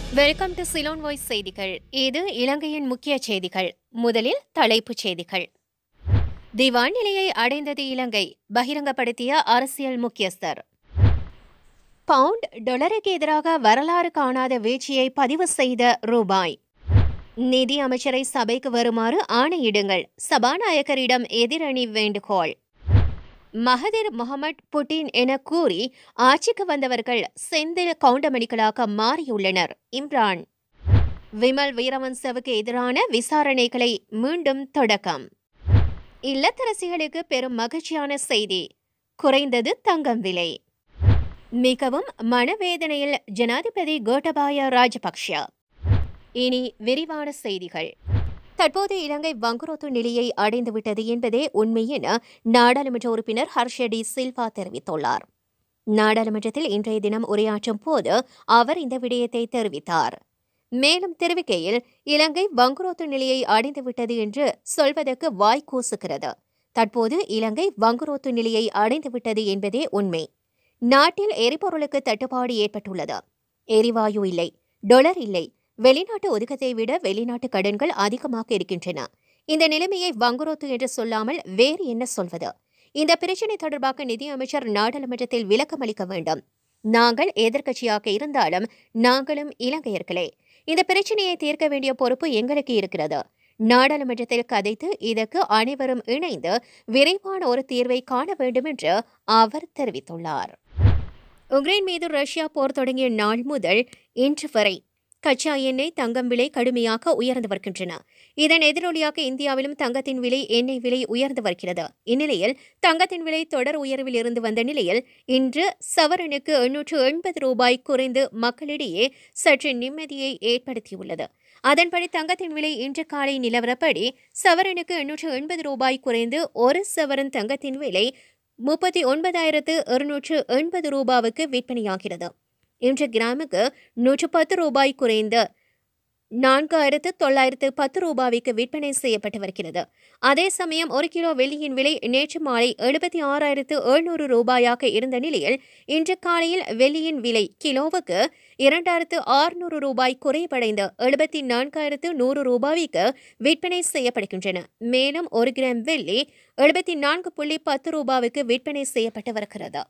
welcome to Ceylon voice செய்திகள் இது இலங்கையின் முக்கிய செய்திகள் முதலில் தலைப்புச் செய்திகள் திவான் நிலையை அடைந்தது இலங்கை பகிரங்கப்படுத்திய அரசியல் முக்கியஸ்தர் பவுண்ட் டொலருக்கு எதிராக வரலாறு காணாத வீழ்ச்சியை பதிவு செய்த ரூபாய் நிதி அமைச்சரை சபைக்கு வருமாறு ஆணையிடுங்கள் சபாநாயகரிடம் எதிரணி வேண்டுகோள் மகதிர் முகமட் புட்டின் என கூறி ஆட்சிக்கு வந்தவர்கள் செந்தில் கவுண்டமணிகளாக மாறியுள்ளனர் இம்ரான் விமல் வீரவன்சவுக்கு எதிரான விசாரணைகளை மீண்டும் தொடக்கம் இல்லத்தரசிகளுக்கு பெரும் மகிழ்ச்சியான செய்தி குறைந்தது தங்கம் விலை மிகவும் மனவேதனையில் ஜனாதிபதி கோட்டபாய ராஜபக்ஷ இனி விரிவான செய்திகள் தற்போது இலங்கை வங்குரோத்து நிலையை அடைந்துவிட்டது என்பதே உண்மை என நாடாளுமன்ற உறுப்பினர் ஹர்ஷடி சில்வா தெரிவித்துள்ளார் நாடாளுமன்றத்தில் இன்றைய தினம் உரையாற்றும் போது அவர் இந்த விடயத்தை தெரிவித்தார் மேலும் தெரிவிக்கையில் இலங்கை வங்குரோத்து நிலையை அடைந்துவிட்டது என்று சொல்வதற்கு வாய் கூசுகிறது தற்போது இலங்கை வங்குரோத்து நிலையை அடைந்துவிட்டது என்பதே உண்மை நாட்டில் எரிபொருளுக்கு தட்டுப்பாடு ஏற்பட்டுள்ளது எரிவாயு இல்லை டொலர் இல்லை வெளிநாட்டு ஒதுக்கத்தை விட வெளிநாட்டு கடன்கள் அதிகமாக இருக்கின்றன இந்த நிலைமையை வங்குரோத்து என்று சொல்லாமல் வேறு என்ன சொல்வது இந்த பிரச்சினை தொடர்பாக நிதியமைச்சர் நாடாளுமன்றத்தில் விளக்கம் அளிக்க வேண்டும் நாங்கள் எதிர்க்கட்சியாக இருந்தாலும் நாங்களும் இலங்கையர்களே இந்த பிரச்சனையை தீர்க்க வேண்டிய பொறுப்பு எங்களுக்கு இருக்கிறது நாடாளுமன்றத்தில் கதைத்து இதற்கு அனைவரும் இணைந்து விரைவான ஒரு தீர்வை காண வேண்டும் என்று அவர் தெரிவித்துள்ளார் உக்ரைன் மீது ரஷ்யா போர் தொடங்கிய நாள் முதல் இன்று வரை கச்சா எண்ணெய் தங்கம் விலை கடுமையாக உயர்ந்து வருகின்றன இதன் எதிரொலியாக இந்தியாவிலும் தங்கத்தின் விலை எண்ணெய் விலை உயர்ந்து வருகிறது இந்நிலையில் தங்கத்தின் விலை தொடர் உயர்வில் இருந்து வந்த நிலையில் இன்று சவரனுக்கு எண்ணூற்று எண்பது ரூபாய் குறைந்து மக்களிடையே சற்று நிம்மதியை ஏற்படுத்தியுள்ளது அதன்படி தங்கத்தின் விலை இன்று காலை நிலவரப்படி சவரனுக்கு எண்ணூற்று எண்பது ரூபாய் குறைந்து ஒரு சவரன் தங்கத்தின் விலை முப்பத்தி ஒன்பதாயிரத்து இருநூற்று எண்பது ரூபாவுக்கு விற்பனையாகிறது இன்று கிராமுக்கு நூற்று பத்து ரூபாய் குறைந்து நான்காயிரத்து தொள்ளாயிரத்து பத்து ரூபாய்க்கு விற்பனை செய்யப்பட்டு வருகிறது அதே சமயம் ஒரு கிலோ வெள்ளியின் விலை நேற்று மாலை எழுபத்தி ஆறாயிரத்து எழுநூறு ரூபாயாக இருந்த நிலையில் இன்று காலையில் வெள்ளியின் விலை கிலோவுக்கு இரண்டாயிரத்து ஆறுநூறு ரூபாய் குறைவடைந்து எழுபத்தி நான்காயிரத்து நூறு ரூபாய்க்கு விற்பனை செய்யப்படுகின்றன மேலும் ஒரு கிராம் வெள்ளி எழுபத்தி நான்கு புள்ளி பத்து ரூபாய்க்கு விற்பனை செய்யப்பட்டு வருகிறது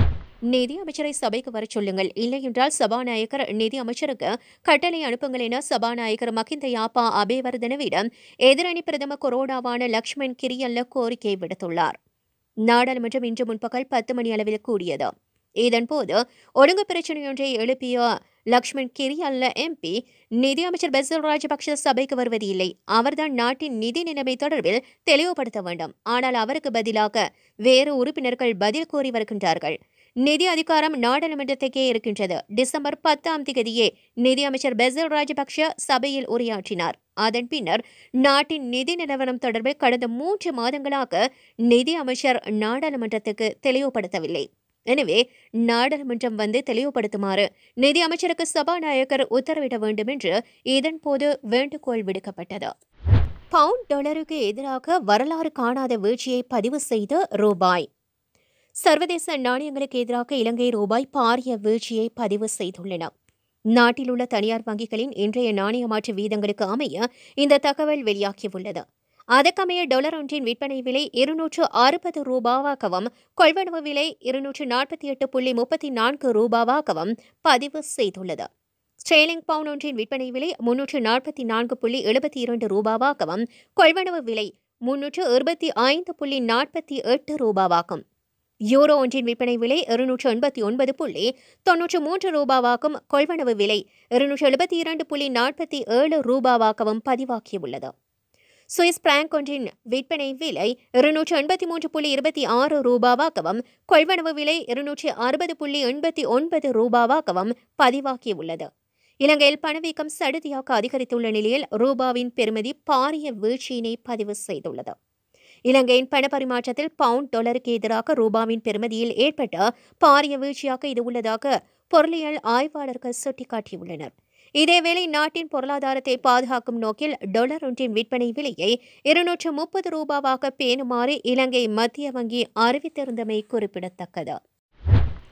நிதி அமைச்சரை சபைக்கு வரச் சொல்லுங்கள் இல்லையென்றால் சபாநாயகர் நிதி அமைச்சருக்கு கட்டளை அனுப்புங்கள் என சபாநாயகர் மகிந்த யாப்பா அபேவர்தனவிடம் எதிரணி பிரதமர் கொரோனாவான லக்ஷ்மண் கிரியல்ல கோரிக்கை விடுத்துள்ளார் நாடாளுமன்றம் இன்று முன்பகல் பத்து மணி அளவில் கூடியது இதன்போது ஒழுங்கு பிரச்சனையொன்றை எழுப்பிய லக்ஷ்மண் கிரியல்ல எம்பி நிதியமைச்சர் பெசல் ராஜபக்ஷ சபைக்கு வருவது இல்லை அவர்தான் நாட்டின் நிதி நிலைமை தொடர்பில் தெளிவுபடுத்த வேண்டும் ஆனால் அவருக்கு பதிலாக வேறு உறுப்பினர்கள் பதில் கூறி வருகின்றார்கள் நிதி அதிகாரம் நாடாளுமன்றத்துக்கே இருக்கின்றது டிசம்பர் பத்தாம் தேதியே நிதியமைச்சர் பெசல் ராஜபக்ஷ சபையில் உரையாற்றினார் அதன் பின்னர் நாட்டின் நிதி நிலவரம் தொடர்பில் கடந்த மூன்று மாதங்களாக நிதி அமைச்சர் நாடாளுமன்றத்துக்கு தெளிவுபடுத்தவில்லை எனவே நாடாளுமன்றம் வந்து தெளிவுபடுத்துமாறு நிதி அமைச்சருக்கு சபாநாயகர் உத்தரவிட வேண்டும் என்று இதன்போது வேண்டுகோள் விடுக்கப்பட்டது பவுண்ட் டாலருக்கு எதிராக வரலாறு காணாத வீழ்ச்சியை பதிவு செய்த ரூபாய் சர்வதேச நாணயங்களுக்கு எதிராக இலங்கை ரூபாய் பாரிய வீழ்ச்சியை பதிவு செய்துள்ளன நாட்டில் உள்ள தனியார் வங்கிகளின் இன்றைய நாணய மாற்று வீதங்களுக்கு அமைய இந்த தகவல் வெளியாகியுள்ளது அதற்கமைய டாலர் ஒன்றின் விற்பனை விலை இருநூற்று அறுபது ரூபாவாகவும் கொள்வனவு விலை இருநூற்று நாற்பத்தி எட்டு புள்ளி முப்பத்தி நான்கு ரூபாவாகவும் பதிவு செய்துள்ளது ஸ்ட்ரேலிங் பவுண்ட் ஒன்றின் விற்பனை விலை முன்னூற்று நாற்பத்தி நான்கு புள்ளி எழுபத்தி இரண்டு ரூபாவாகவும் கொள்வனவு விலை முன்னூற்று இருபத்தி ஐந்து புள்ளி நாற்பத்தி எட்டு ரூபாவாகும் யூரோ ஒன்றின் விற்பனை விலை இருநூற்று எண்பத்தி ஒன்பது புள்ளி தொன்னூற்று மூன்று ரூபாவாகவும் கொள்வனவு விலை இருநூற்று எழுபத்தி இரண்டு புள்ளி நாற்பத்தி ஏழு ரூபாவாகவும் பதிவாகியுள்ளது சுவிஸ் பிராங்க் ஒன்றின் விற்பனை விலை இருநூற்று எண்பத்தி மூன்று புள்ளி இருபத்தி ஆறு ரூபாவாகவும் கொள்வனவு விலை இருநூற்று அறுபது புள்ளி எண்பத்தி ஒன்பது ரூபாவாகவும் பதிவாகியுள்ளது இலங்கையில் பணவீக்கம் சடுதியாக அதிகரித்துள்ள நிலையில் ரூபாவின் பெறுமதி பாரிய வீழ்ச்சியினை பதிவு செய்துள்ளது இலங்கையின் பணப்பரிமாற்றத்தில் பவுண்ட் டாலருக்கு எதிராக ரூபாவின் பெறுமதியில் ஏற்பட்ட பாரிய வீழ்ச்சியாக இது உள்ளதாக பொருளியல் ஆய்வாளர்கள் சுட்டிக்காட்டியுள்ளனர் இதேவேளை நாட்டின் பொருளாதாரத்தை பாதுகாக்கும் நோக்கில் டாலர் ஒன்றின் விற்பனை விலையை இருநூற்று முப்பது ரூபாவாக பேணுமாறு இலங்கை மத்திய வங்கி அறிவித்திருந்தமை குறிப்பிடத்தக்கது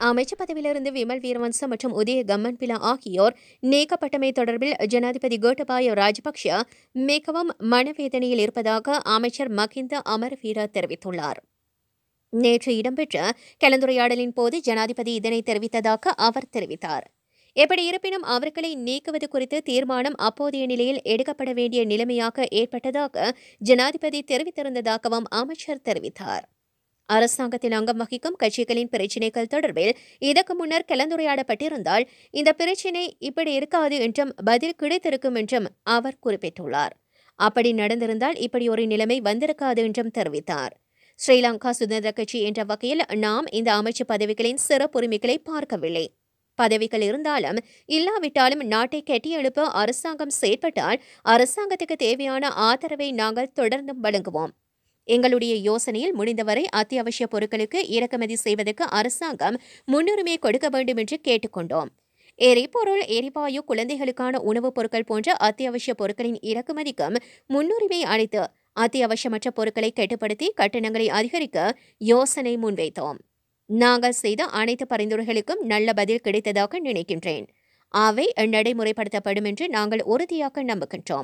அமைச்சர் பதவியிலிருந்து விமல் வீரவன்ச மற்றும் உதய கம்மன்பிலா ஆகியோர் நீக்கப்பட்டமை தொடர்பில் ஜனாதிபதி கோட்டபாய ராஜபக்ஷ மிகவும் மனவேதனையில் இருப்பதாக அமைச்சர் மகிந்த அமரவீர தெரிவித்துள்ளார் நேற்று இடம்பெற்ற கலந்துரையாடலின் போது ஜனாதிபதி இதனை தெரிவித்ததாக அவர் தெரிவித்தார் எப்படி இருப்பினும் அவர்களை நீக்குவது குறித்து தீர்மானம் அப்போதைய நிலையில் எடுக்கப்பட வேண்டிய நிலைமையாக ஏற்பட்டதாக ஜனாதிபதி தெரிவித்திருந்ததாகவும் அமைச்சர் தெரிவித்தார் அரசாங்கத்தில் அங்கம் வகிக்கும் கட்சிகளின் பிரச்சினைகள் தொடர்பில் இதற்கு முன்னர் கலந்துரையாடப்பட்டிருந்தால் இந்த பிரச்சினை இப்படி இருக்காது என்றும் பதில் கிடைத்திருக்கும் என்றும் அவர் குறிப்பிட்டுள்ளார் அப்படி நடந்திருந்தால் இப்படி ஒரு நிலைமை வந்திருக்காது என்றும் தெரிவித்தார் ஸ்ரீலங்கா சுதந்திர கட்சி என்ற வகையில் நாம் இந்த அமைச்சு பதவிகளின் சிறப்புரிமைகளை பார்க்கவில்லை பதவிகள் இருந்தாலும் இல்லாவிட்டாலும் நாட்டை கட்டியெழுப்ப அரசாங்கம் செயற்பட்டால் அரசாங்கத்துக்கு தேவையான ஆதரவை நாங்கள் தொடர்ந்தும் வழங்குவோம் எங்களுடைய யோசனையில் முடிந்தவரை அத்தியாவசிய பொருட்களுக்கு இறக்குமதி செய்வதற்கு அரசாங்கம் முன்னுரிமை கொடுக்க வேண்டும் என்று கேட்டுக்கொண்டோம் எரிபொருள் எரிவாயு குழந்தைகளுக்கான உணவுப் பொருட்கள் போன்ற அத்தியாவசிய பொருட்களின் இறக்குமதிக்கும் முன்னுரிமை அளித்து அத்தியாவசியமற்ற பொருட்களை கட்டுப்படுத்தி கட்டணங்களை அதிகரிக்க யோசனை முன்வைத்தோம் நாங்கள் செய்த அனைத்து பரிந்துரைகளுக்கும் நல்ல பதில் கிடைத்ததாக நினைக்கின்றேன் அவை நடைமுறைப்படுத்தப்படும் என்று நாங்கள் உறுதியாக நம்புகின்றோம்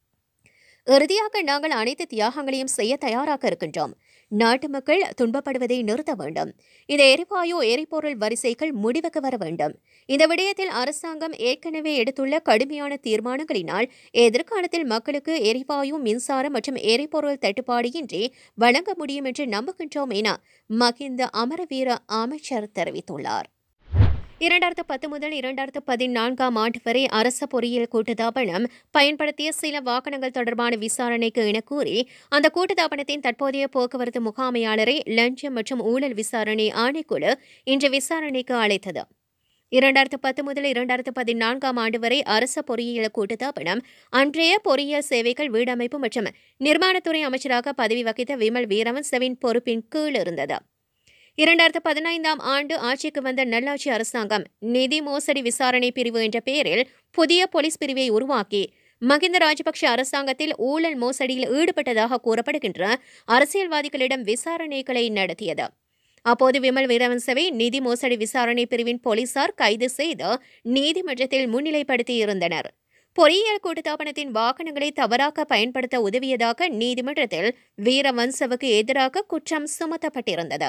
இறுதியாக நாங்கள் அனைத்து தியாகங்களையும் செய்ய தயாராக இருக்கின்றோம் நாட்டு மக்கள் துன்பப்படுவதை நிறுத்த வேண்டும் இந்த எரிவாயு எரிபொருள் வரிசைகள் முடிவுக்கு வர வேண்டும் இந்த விடயத்தில் அரசாங்கம் ஏற்கனவே எடுத்துள்ள கடுமையான தீர்மானங்களினால் எதிர்காலத்தில் மக்களுக்கு எரிவாயு மின்சாரம் மற்றும் எரிபொருள் தட்டுப்பாடு இன்றி வழங்க முடியும் என்று நம்புகின்றோம் என மகிந்த அமரவீர அமைச்சர் தெரிவித்துள்ளார் இரண்டாயிரத்து பத்து முதல் இரண்டாயிரத்து பதினான்காம் ஆண்டு வரை அரச பொறியியல் கூட்டுத்தாபனம் பயன்படுத்திய சில வாகனங்கள் தொடர்பான விசாரணைக்கு என கூறி அந்த கூட்டுத்தாபனத்தின் தற்போதைய போக்குவரத்து முகாமையாளரை லஞ்சம் மற்றும் ஊழல் விசாரணை ஆணைக்குழு இன்று விசாரணைக்கு அழைத்தது இரண்டாயிரத்து பத்து முதல் இரண்டாயிரத்து பதினான்காம் ஆண்டு வரை அரச பொறியியல் கூட்டுத்தாபனம் அன்றைய பொறியியல் சேவைகள் வீடமைப்பு மற்றும் நிர்மாணத்துறை அமைச்சராக பதவி வகித்த விமல் வீரவன் செவின் பொறுப்பின் கீழ் இருந்தது இரண்டாயிரத்து பதினைந்தாம் ஆண்டு ஆட்சிக்கு வந்த நல்லாட்சி அரசாங்கம் நிதி மோசடி விசாரணை பிரிவு என்ற பெயரில் புதிய போலீஸ் பிரிவை உருவாக்கி மகிந்த ராஜபக்ஷ அரசாங்கத்தில் ஊழல் மோசடியில் ஈடுபட்டதாக கூறப்படுகின்ற அரசியல்வாதிகளிடம் விசாரணைகளை நடத்தியது அப்போது விமல் வீரவன்சவை நிதி மோசடி விசாரணை பிரிவின் போலீசார் கைது செய்து நீதிமன்றத்தில் முன்னிலைப்படுத்தி இருந்தனர் பொறியியல் கூட்டுத்தாபனத்தின் வாகனங்களை தவறாக பயன்படுத்த உதவியதாக நீதிமன்றத்தில் வீரவன்சவுக்கு எதிராக குற்றம் சுமத்தப்பட்டிருந்தது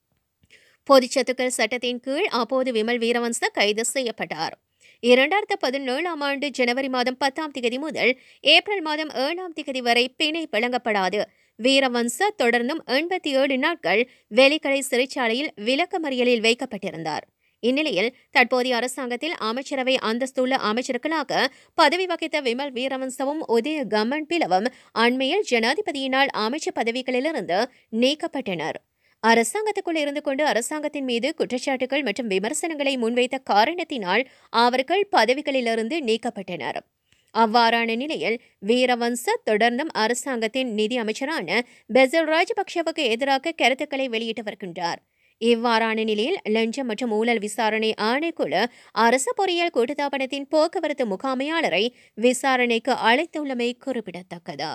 பொதுச்சத்துக்கள் சட்டத்தின் கீழ் அப்போது விமல் வீரவன்ச கைது செய்யப்பட்டார் இரண்டாயிரத்து பதினேழாம் ஆண்டு ஜனவரி மாதம் பத்தாம் திகதி முதல் ஏப்ரல் மாதம் ஏழாம் திகதி வரை பிணை வழங்கப்படாது வீரவன்ச தொடர்ந்தும் எண்பத்தி ஏழு நாட்கள் வேலிக்கடை சிறைச்சாலையில் விளக்கமறியலில் வைக்கப்பட்டிருந்தார் இந்நிலையில் தற்போதைய அரசாங்கத்தில் அமைச்சரவை அந்தஸ்துள்ள அமைச்சர்களாக பதவி வகித்த விமல் வீரவன்சவும் உதய கம்மன் பிளவும் அண்மையில் ஜனாதிபதியினால் அமைச்சர் பதவிகளிலிருந்து நீக்கப்பட்டனர் அரசாங்கத்துக்குள் இருந்து கொண்டு அரசாங்கத்தின் மீது குற்றச்சாட்டுகள் மற்றும் விமர்சனங்களை முன்வைத்த காரணத்தினால் அவர்கள் பதவிகளிலிருந்து நீக்கப்பட்டனர் அவ்வாறான நிலையில் வீரவன்ச தொடர்ந்தும் அரசாங்கத்தின் நிதி அமைச்சரான பெசல் ராஜபக்ஷவுக்கு எதிராக கருத்துக்களை வெளியிட்டு வருகின்றார் இவ்வாறான நிலையில் லஞ்சம் மற்றும் ஊழல் விசாரணை ஆணைக்குழு அரசு பொறியியல் கூட்டுத்தாபனத்தின் போக்குவரத்து முகாமையாளரை விசாரணைக்கு அழைத்துள்ளமை குறிப்பிடத்தக்கது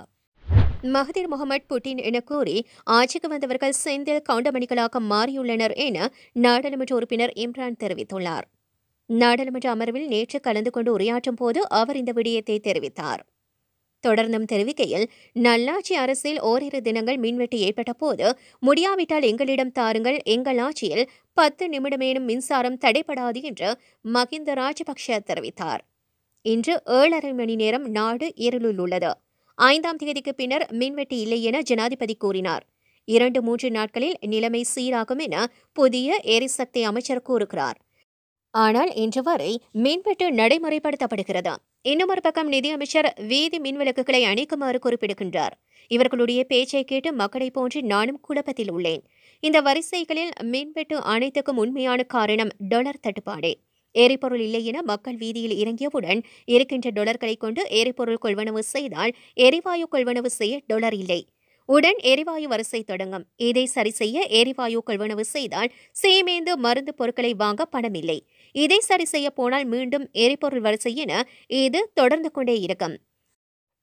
மஹதிர் முகமது புட்டின் என கூறி ஆட்சிக்கு வந்தவர்கள் செந்தில் கவுண்டமணிகளாக மாறியுள்ளனர் என நாடாளுமன்ற உறுப்பினர் இம்ரான் தெரிவித்துள்ளார் நாடாளுமன்ற அமர்வில் நேற்று கலந்து கொண்டு உரையாற்றும் போது அவர் இந்த விடயத்தை தெரிவித்தார் தொடர்ந்தும் தெரிவிக்கையில் நல்லாட்சி அரசில் ஓரிரு தினங்கள் மின்வெட்டு ஏற்பட்ட போது முடியாவிட்டால் எங்களிடம் தாருங்கள் எங்கள் ஆட்சியில் பத்து நிமிடமேனும் மின்சாரம் தடைபடாது என்று மகிந்த ராஜபக்ஷ தெரிவித்தார் இன்று ஏழரை மணி நேரம் நாடு இருளில் உள்ளது ஐந்தாம் தேதிக்கு பின்னர் மின்வெட்டு இல்லை என ஜனாதிபதி கூறினார் இரண்டு மூன்று நாட்களில் நிலைமை சீராகும் என புதிய எரிசக்தி அமைச்சர் கூறுகிறார் ஆனால் இன்று வரை மின்வெட்டு நடைமுறைப்படுத்தப்படுகிறது இன்னும் ஒரு பக்கம் நிதியமைச்சர் வீதி மின்விளக்குகளை அணைக்குமாறு குறிப்பிடுகின்றார் இவர்களுடைய பேச்சை கேட்டு மக்களைப் போன்று நானும் குழப்பத்தில் உள்ளேன் இந்த வரிசைகளில் மின்வெட்டு அனைத்துக்கும் உண்மையான காரணம் டொலர் தட்டுப்பாடே எரிபொருள் இல்லை என மக்கள் வீதியில் இறங்கியவுடன் இருக்கின்ற டொலர்களை கொண்டு எரிபொருள் கொள்வனவு செய்தால் எரிவாயு கொள்வனவு செய்ய டொலர் இல்லை உடன் எரிவாயு வரிசை தொடங்கும் இதை சரி செய்ய எரிவாயு கொள்வனவு செய்தால் சீமேந்து மருந்து பொருட்களை வாங்க பணம் இல்லை இதை சரி செய்ய போனால் மீண்டும் எரிபொருள் வரிசை என இது தொடர்ந்து கொண்டே இருக்கும்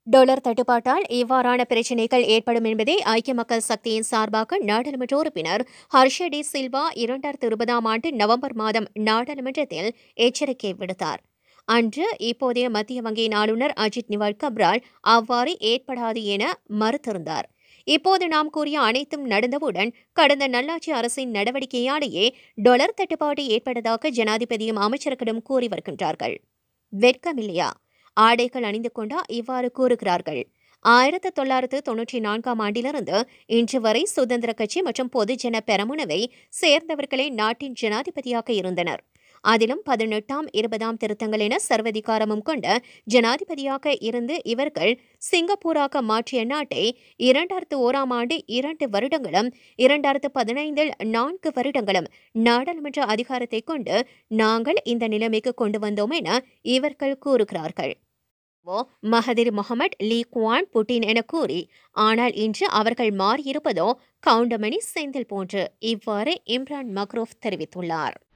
டொலர் தட்டுப்பாட்டால் இவ்வாறான பிரச்சினைகள் ஏற்படும் என்பதை ஐக்கிய மக்கள் சக்தியின் சார்பாக நாடாளுமன்ற உறுப்பினர் ஹர்ஷ டி சில்வா இரண்டாயிரத்தி இருபதாம் ஆண்டு நவம்பர் மாதம் நாடாளுமன்றத்தில் எச்சரிக்கை விடுத்தார் அன்று இப்போதைய மத்திய வங்கியின் ஆளுநர் அஜித் நிவால் கப்ரால் அவ்வாறு ஏற்படாது என மறுத்திருந்தார் இப்போது நாம் கூறிய அனைத்தும் நடந்தவுடன் கடந்த நல்லாட்சி அரசின் நடவடிக்கையாலேயே டொலர் தட்டுப்பாடு ஏற்பட்டதாக ஜனாதிபதியும் அமைச்சர்களும் கூறி வருகின்றார்கள் வெட்கமில்லையா ஆடைகள் அணிந்து கொண்டா இவ்வாறு கூறுகிறார்கள் ஆயிரத்து தொள்ளாயிரத்து தொன்னூற்றி நான்காம் ஆண்டிலிருந்து இன்று வரை சுதந்திர கட்சி மற்றும் பொதுஜன பெரமுனவை சேர்ந்தவர்களே நாட்டின் ஜனாதிபதியாக இருந்தனர் அதிலும் பதினெட்டாம் இருபதாம் திருத்தங்கள் என சர்வதிகாரமும் கொண்ட ஜனாதிபதியாக இருந்து இவர்கள் சிங்கப்பூராக மாற்றிய நாட்டை இரண்டாயிரத்து ஓராம் ஆண்டு இரண்டு வருடங்களும் இரண்டாயிரத்து பதினைந்தில் நான்கு வருடங்களும் நாடாளுமன்ற அதிகாரத்தை கொண்டு நாங்கள் இந்த நிலைமைக்கு கொண்டு வந்தோம் என இவர்கள் கூறுகிறார்கள் Mahathir Mohamad Lee Kuan Putin என கூறி ஆனால் இன்று அவர்கள் மாறியிருப்பதோ கவுண்டமணி செந்தில் போன்று இவ்வாறு இம்ரான் மக்ரூப் தெரிவித்துள்ளார்